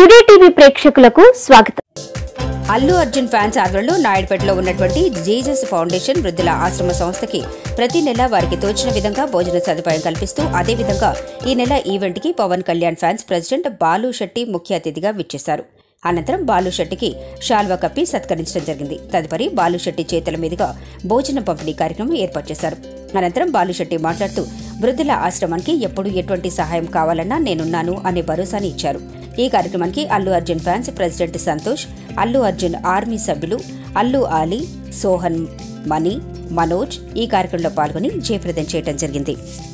today TV ప్రేక్షకులకు స్వాగతం Allu Arjun fans ఆధ్వర్యంలో నాయుడుపేటలో ఉన్నటువంటి జీజస్ ఫౌండేషన్ వృద్ధుల ఆశ్రమ సంస్థకి ప్రతి నెల వారికి తోచిన విధంగా భోజన సదుపాయం కల్పిస్తూ అదేవిధంగా ఈ నెల ఈవెంట్కి పవన్ కళ్యాణ్ ఫ్యాన్స్ ప్రెసిడెంట్ బాలు శెట్టి ముఖ్య అతిథిగా విచ్చేశారు అనంతరం బాలు శెట్టికి షాల్వా కప్పి సత్కరించడం జరిగింది తదుపరి బాలు శెట్టి చేతుల మీదుగా భోజన పంపిణీ కార్యక్రమం ఏర్పాటు చేశారు అనంతరం బాలు శెట్టి మాట్లాడుతూ వృద్ధుల ఆశ్రమానికి ఎప్పుడు ఎటువంటి సహాయం కావాలన్నా నేనున్నాను అనే భరోసాని ఇచ్చారు ఈ కార్యక్రమానికి Allu Arjun fans president Santosh Allu Arjun army సభ్యులు అల్లు ఆలీ సోహన్ మణి మనోజ్ ఈ కార్యక్రమంలో పాల్గొని జయప్రదం చేయడం జరిగింది